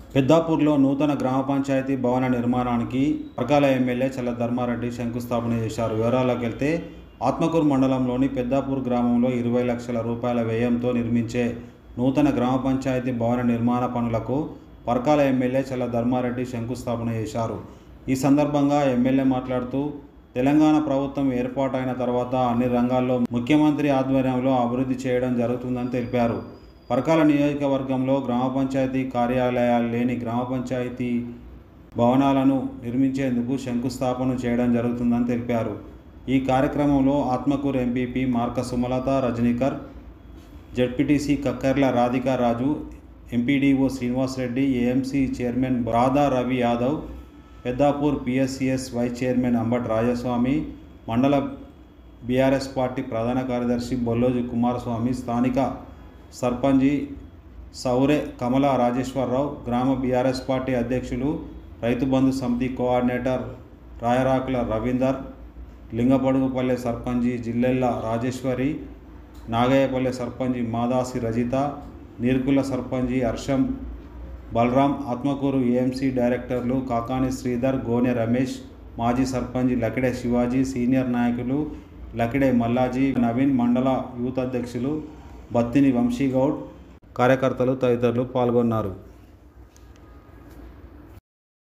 పెద్దాపూర్లో నూతన గ్రామ పంచాయతీ భవన నిర్మాణానికి పరకాల ఎమ్మెల్యే చల్ల ధర్మారెడ్డి శంకుస్థాపన చేశారు వివరాల్లోకి వెళ్తే ఆత్మకూరు మండలంలోని పెద్దాపూర్ గ్రామంలో ఇరవై లక్షల రూపాయల వ్యయంతో నిర్మించే నూతన గ్రామ పంచాయతీ భవన నిర్మాణ పనులకు పరకాల ఎమ్మెల్యే చల్ల ధర్మారెడ్డి శంకుస్థాపన చేశారు ఈ సందర్భంగా ఎమ్మెల్యే మాట్లాడుతూ తెలంగాణ ప్రభుత్వం ఏర్పాటైన తర్వాత అన్ని రంగాల్లో ముఖ్యమంత్రి ఆధ్వర్యంలో అభివృద్ధి చేయడం జరుగుతుందని తెలిపారు పరకాల నియోజకవర్గంలో గ్రామ పంచాయతీ కార్యాలయాలు లేని గ్రామ పంచాయతీ భవనాలను నిర్మించేందుకు శంకుస్థాపన చేయడం జరుగుతుందని తెలిపారు ఈ కార్యక్రమంలో Atmakur MPP Marka Sumalatha Rajanikar ZPTC Kakkarla Radhika Raju MPDO Srinivasa Reddy AMC chairman Radha Ravi Yadav Peddapur PSCS vice chairman Ambat Rajaswamy మండల బీఆర్ఎస్ పార్టీ ప్రధాన కార్యదర్శి బొల్లోజు కుమారస్వామి స్థానిక సర్పంచి సౌరే కమల రాజేశ్వరరావు గ్రామ బీఆర్ఎస్ పార్టీ అధ్యక్షులు రైతు బంధు సమితి కోఆర్డినేటర్ రాయరాకుల రవీందర్ లింగపడుగుపల్లె సర్పంచి జిల్లెల్ల రాజేశ్వరి నాగయ్యపల్లె సర్పంచి మాదాసి రజిత నీర్కుల సర్పంచి హర్షం బలరాం ఆత్మకూరు ఏఎంసీ డైరెక్టర్లు కాకాని శ్రీధర్ గోనె రమేష్ మాజీ సర్పంచ్ లకిడే శివాజీ సీనియర్ నాయకులు లకిడే మల్లాజీ నవీన్ మండల యూత్ అధ్యక్షులు బత్తిని వంశీగౌడ్ కార్యకర్తలు తదితరులు పాల్గొన్నారు